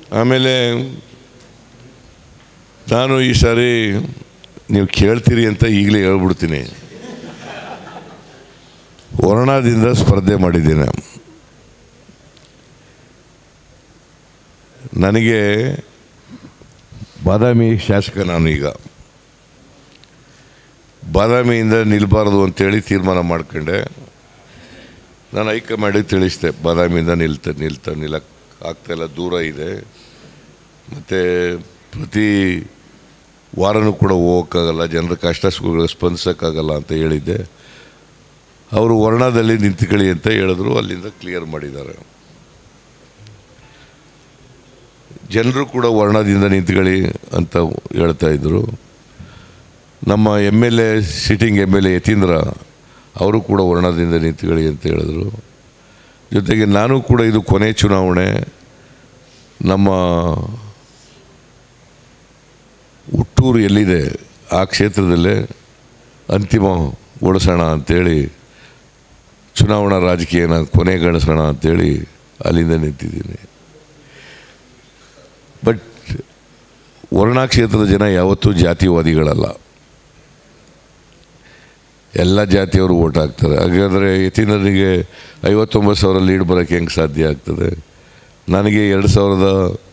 ಆಮೇಲೆ ನಾನು ಈ ಸಾರಿ ನೀವು ಕೇಳ್ತೀರಿ ಅಂತ ಈಗಲೇ ಹೇಳ್ಬಿಡ್ತೀನಿ ವರ್ಣದಿಂದ ಸ್ಪರ್ಧೆ ಮಾಡಿದ್ದೀನಿ ನನಗೆ ಬಾದಾಮಿ ಶಾಸಕ ನಾನು ಈಗ ಬಾದಾಮಿಯಿಂದ ನಿಲ್ಬಾರ್ದು ಅಂತೇಳಿ ತೀರ್ಮಾನ ಮಾಡ್ಕೊಂಡೆ ನಾನು ಹೈಕಮಾಂಡಿಗೆ ತಿಳಿಸಿದೆ ಬಾದಾಮಿಯಿಂದ ನಿಲ್ತ ನಿಲ್ತ ನಿಲ್ಲಕ್ಕೆ ಆಗ್ತಾಯಿಲ್ಲ ದೂರ ಇದೆ ಮತ್ತು ಪ್ರತಿ ವಾರನೂ ಕೂಡ ಹೋಗೋಕ್ಕಾಗಲ್ಲ ಜನರ ಕಷ್ಟ ಸುಖಗಳಿಗೆ ಸ್ಪಂದಿಸೋಕ್ಕಾಗಲ್ಲ ಅಂತ ಹೇಳಿದ್ದೆ ಅವರು ವರ್ಣದಲ್ಲಿ ನಿಂತ್ಕೊಳ್ಳಿ ಅಂತ ಹೇಳಿದ್ರು ಅಲ್ಲಿಂದ ಕ್ಲಿಯರ್ ಮಾಡಿದ್ದಾರೆ ಜನರು ಕೂಡ ವರ್ಣದಿಂದ ನಿಂತ್ಕೊಳ್ಳಿ ಅಂತ ಹೇಳ್ತಾ ಇದ್ದರು ನಮ್ಮ M L A sitting M L A Yathindra ಅವರು ಕೂಡ ವರ್ಣದಿಂದ ನಿಂತ್ಕೊಳ್ಳಿ ಅಂತ ಹೇಳಿದ್ರು ಜೊತೆಗೆ ನಾನು ಕೂಡ ಇದು ಕೊನೆ ಚುನಾವಣೆ ನಮ್ಮ ಹುಟ್ಟೂರು ಎಲ್ಲಿದೆ ಆ ಕ್ಷೇತ್ರದಲ್ಲೇ ಅಂತಿಮ ಓಡಿಸೋಣ ಅಂಥೇಳಿ ಚುನಾವಣಾ ರಾಜಕೀಯನ ಕೊನೆಗಾಣಿಸೋಣ ಅಂಥೇಳಿ ಅಲ್ಲಿಂದ ನಿಂತಿದ್ದೀನಿ ಬಟ್ ವರ್ಣಾ ಕ್ಷೇತ್ರದ ಜನ ಯಾವತ್ತೂ ಜಾತಿವಾದಿಗಳಲ್ಲ ಎಲ್ಲ ಜಾತಿಯವರು ಓಟ್ ಹಾಕ್ತಾರೆ ಹಾಗಾದರೆ ಯತೀಂದ್ರನಿಗೆ ಐವತ್ತೊಂಬತ್ತು ಸಾವಿರ ಲೀಡ್ ಬರೋಕ್ಕೆ ಹೆಂಗೆ ಸಾಧ್ಯ ಆಗ್ತದೆ ನನಗೆ ಎರಡು ಸಾವಿರದ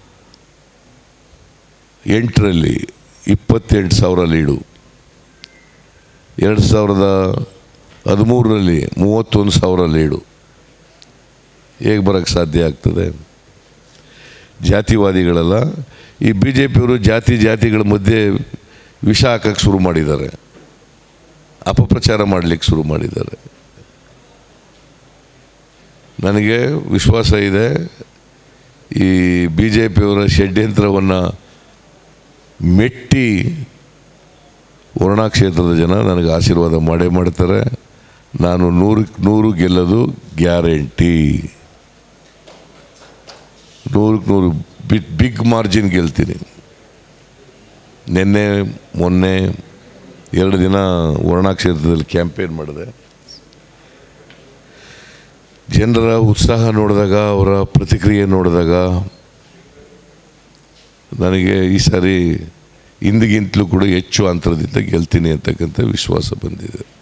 ಎಂಟರಲ್ಲಿ ಇಪ್ಪತ್ತೆಂಟು ಸಾವಿರ ಲೀಡು ಎರಡು ಸಾವಿರದ ಹದಿಮೂರರಲ್ಲಿ ಮೂವತ್ತೊಂದು ಸಾವಿರ ಲೀಡು ಹೇಗೆ ಬರೋಕ್ಕೆ ಸಾಧ್ಯ ಆಗ್ತದೆ ಜಾತಿವಾದಿಗಳಲ್ಲ ಈ ಬಿ ಜೆ ಪಿಯವರು ಜಾತಿ ಜಾತಿಗಳ ಮಧ್ಯೆ ವಿಷ ಹಾಕಕ್ಕೆ ಶುರು ಮಾಡಿದ್ದಾರೆ ಅಪಪ್ರಚಾರ ಮಾಡಲಿಕ್ಕೆ ಶುರು ಮಾಡಿದ್ದಾರೆ ನನಗೆ ವಿಶ್ವಾಸ ಇದೆ ಈ ಬಿ ಜೆ ಪಿಯವರ ಷಡ್ಯಂತ್ರವನ್ನು ಮೆಟ್ಟಿ ವರ್ಣಾ ಕ್ಷೇತ್ರದ ಜನ ನನಗೆ ಆಶೀರ್ವಾದ ಮಾಡೇ ಮಾಡ್ತಾರೆ ನಾನು ನೂರಕ್ಕೆ ನೂರು ಗೆಲ್ಲೋದು ಗ್ಯಾರಂಟಿ ನೂರಕ್ಕೆ ನೂರು ಬಿಗ್ ಬಿಗ್ ಮಾರ್ಜಿನ್ ಗೆಲ್ತೀನಿ ನಿನ್ನೆ ಮೊನ್ನೆ ಎರಡು ದಿನ ವರ್ಣಾ ಕ್ಷೇತ್ರದಲ್ಲಿ ಕ್ಯಾಂಪೇನ್ ಮಾಡಿದೆ ಜನರ ಉತ್ಸಾಹ ನೋಡಿದಾಗ ಅವರ ಪ್ರತಿಕ್ರಿಯೆ ನೋಡಿದಾಗ ನನಗೆ ಈ ಸಾರಿ ಹಿಂದಿಗಿಂತಲೂ ಕೂಡ ಹೆಚ್ಚು ಅಂತರದಿಂದ ಗೆಲ್ತೀನಿ ಅಂತಕ್ಕಂಥ ವಿಶ್ವಾಸ ಬಂದಿದೆ